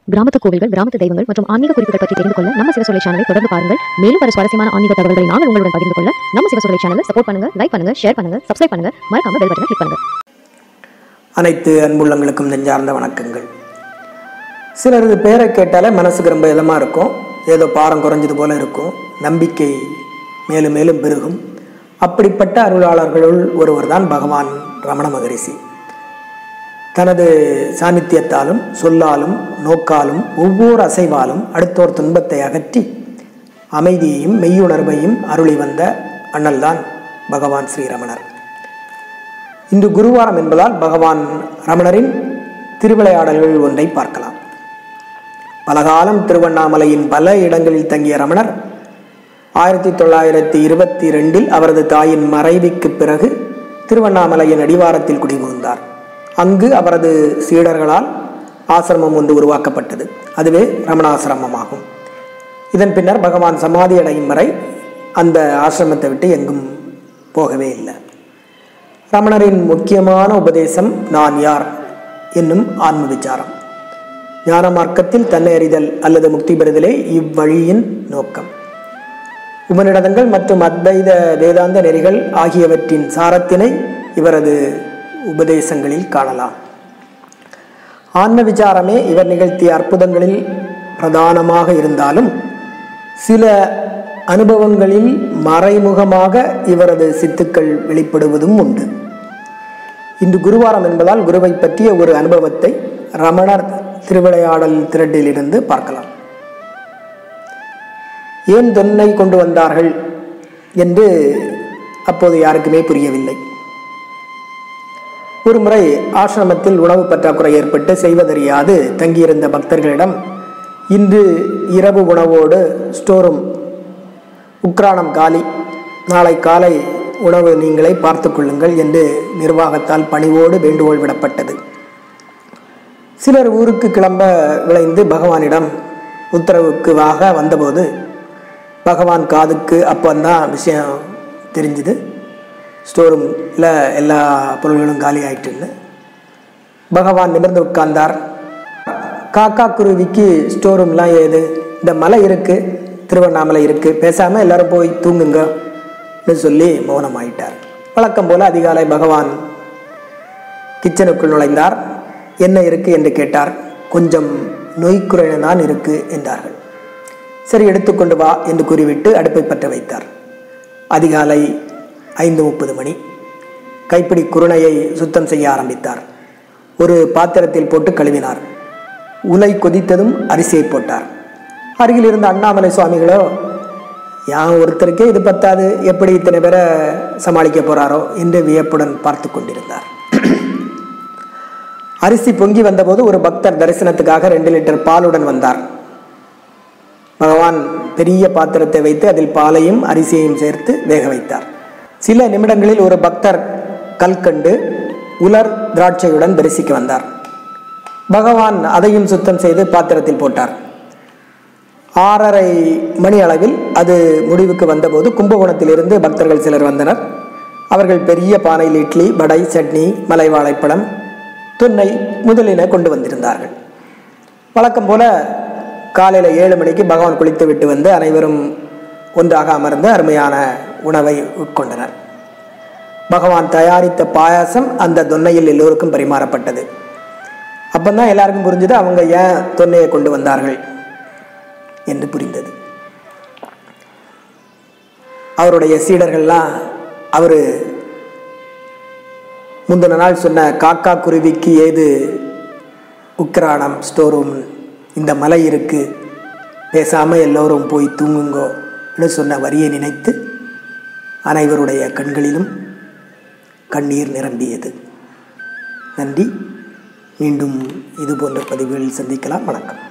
கிராமத்து கோவில்கள் கிராமத்து தெய்வங்கள் மற்றும் ஆன்மீக குறிப்புகள் பற்றி தெரிந்து கொள்ள நம்ம சிவசொலை சேனலை தொடர்ந்து பாருங்கள் மேலும் பல சுவாரஸ்யமான ஆன்மீக தகவல்களை நாங்கள் உங்களுடன் பகிர்ந்து கொள்ள நம்ம சிவசொலை சேனலை சப்போர்ட் பண்ணுங்க லைக் பண்ணுங்க ஷேர் பண்ணுங்க சப்ஸ்கிரைப் பண்ணுங்க மறக்காம பெல் பட்டனை கிளிக் பண்ணுங்க அனைத்து அன்புள்ளங்களுக்கும் நெஞ்சார்ந்த வணக்கங்கள் சிலரது பேரை கேட்டாலே மனசுக்கு ரொம்ப இதமாக இருக்கும் ஏதோ பாரம் குறைஞ்சது போல இருக்கும் நம்பிக்கை மேலும் மேலும் பெருகும் அப்படிப்பட்ட அருளாளர்களுள் ஒருவர் தான் பகவான் ரமண மகரிஷி தனது சாநித்தியத்தாலும் சொல்லாலும் நோக்காலும் ஒவ்வொரு அசைவாலும் அடுத்தோர் துன்பத்தை அகற்றி அமைதியையும் மெய்யுணர்வையும் அருளி வந்த அண்ணல்தான் பகவான் ஸ்ரீரமணர் இன்று குருவாரம் என்பதால் பகவான் ரமணரின் திருவிளையாடல்கள் ஒன்றை பார்க்கலாம் பலகாலம் திருவண்ணாமலையின் பல இடங்களில் தங்கிய ரமணர் ஆயிரத்தி தொள்ளாயிரத்தி இருபத்தி ரெண்டில் அவரது தாயின் மறைவுக்கு பிறகு திருவண்ணாமலையின் அடிவாரத்தில் குடிபுகுந்தார் அங்கு அவரது சீடர்களால் ஆசிரமம் ஒன்று உருவாக்கப்பட்டது அதுவே ரமணாசிரமமாகும் இதன் பின்னர் பகவான் சமாதி அடையும் வரை அந்த ஆசிரமத்தை விட்டு எங்கும் போகவே இல்லை ரமணரின் முக்கியமான உபதேசம் நான் யார் என்னும் ஆன்ம விசாரம் ஞான மார்க்கத்தில் தன்னை அறிதல் அல்லது முக்தி பெறுதலே இவ்வழியின் நோக்கம் உபநிடதங்கள் மற்றும் அத்வைத வேதாந்த நெறிகள் ஆகியவற்றின் சாரத்தினை இவரது உபதேசங்களில் காணலாம் ஆன்ம விசாரமே இவர் நிகழ்த்திய அற்புதங்களில் பிரதானமாக இருந்தாலும் சில அனுபவங்களில் மறைமுகமாக இவரது சித்துக்கள் வெளிப்படுவதும் உண்டு இன்று குருவாரம் என்பதால் குருவை பற்றிய ஒரு அனுபவத்தை ரமணர் திருவிளையாடல் திரட்டிலிருந்து பார்க்கலாம் ஏன் தொன்னை கொண்டு வந்தார்கள் என்று அப்போது யாருக்குமே புரியவில்லை ஒரு முறை ஆசிரமத்தில் உணவு பற்றாக்குறை ஏற்பட்டு செய்வதறியாது தங்கியிருந்த பக்தர்களிடம் இன்று இரவு உணவோடு ஸ்டோரும் உக்ரானம் காலி நாளை காலை உணவு நீங்களே பார்த்து கொள்ளுங்கள் என்று நிர்வாகத்தால் பணிவோடு வேண்டுகோள் விடப்பட்டது சிலர் ஊருக்கு கிளம்ப விளைந்து பகவானிடம் உத்தரவுக்கு வாக வந்தபோது பகவான் காதுக்கு அப்போந்தான் விஷயம் தெரிஞ்சுது ஸ்டோர் ரூமில் எல்லா பொருள்களும் காலி ஆயிட்டுன்னு பகவான் நிமிர்ந்து உட்கார்ந்தார் காக்கா குருவிக்கு ஸ்டோர் ரூம்லாம் ஏது இந்த மலை இருக்குது திருவண்ணாமலை இருக்குது பேசாமல் எல்லாரும் போய் தூங்குங்கன்னு சொல்லி மௌனமாயிட்டார் வழக்கம் போல் அதிகாலை பகவான் கிச்சனுக்குள் நுழைந்தார் என்ன இருக்கு என்று கேட்டார் கொஞ்சம் நோய்க்குறையின தான் இருக்கு என்றார்கள் சரி எடுத்துக்கொண்டு வா என்று கூறிவிட்டு அடுப்பை பற்ற வைத்தார் அதிகாலை ஐந்து முப்பது மணி கைப்பிடி குருணையை சுத்தம் செய்ய ஆரம்பித்தார் ஒரு பாத்திரத்தில் போட்டு கழுவினார் உலை கொதித்ததும் அரிசியை போட்டார் அருகில் இருந்த அண்ணாமலை சுவாமிகளோ யான் ஒருத்தருக்கே இது பத்தாது எப்படி இத்தனை பேரை சமாளிக்க போறாரோ என்று வியப்புடன் பார்த்து கொண்டிருந்தார் அரிசி பொங்கி வந்தபோது ஒரு பக்தர் தரிசனத்துக்காக ரெண்டு லிட்டர் பாலுடன் வந்தார் பகவான் பெரிய பாத்திரத்தை வைத்து அதில் பாலையும் அரிசியையும் சேர்த்து வேக வைத்தார் சில நிமிடங்களில் ஒரு பக்தர் கல்கண்டு உலர் திராட்சையுடன் தரிசிக்க வந்தார் பகவான் அதையும் சுத்தம் செய்து பாத்திரத்தில் போட்டார் ஆறரை மணி அளவில் அது முடிவுக்கு வந்தபோது கும்பகோணத்திலிருந்து பக்தர்கள் சிலர் வந்தனர் அவர்கள் பெரிய பானையில் இட்லி வடை சட்னி மலை வாழைப்பழம் துன்னை முதலின கொண்டு வந்திருந்தார்கள் வழக்கம் போல காலையில் ஏழு மணிக்கு பகவான் குளித்து விட்டு வந்து அனைவரும் ஒன்றாக அமர்ந்து அருமையான உணவை உட்கொண்டனர் பகவான் தயாரித்த பாயாசம் அந்த தொன்னையில் எல்லோருக்கும் பரிமாறப்பட்டது அப்பந்தான் எல்லாருக்கும் புரிஞ்சது அவங்க ஏன் தொன்னையை கொண்டு வந்தார்கள் என்று புரிந்தது அவருடைய சீடர்கள்லாம் அவர் முந்தின நாள் சொன்ன காக்கா குருவிக்கு ஏது உக்ரானம் ஸ்டோர் ரூம் இந்த மலை இருக்கு பேசாமல் எல்லோரும் போய் தூங்குங்கோன்னு சொன்ன வரியை நினைத்து அனைவருடைய கண்களிலும் கண்ணீர் நிரம்பியது நன்றி மீண்டும் இது போன்ற பதிவுகளில் சந்திக்கலாம் வணக்கம்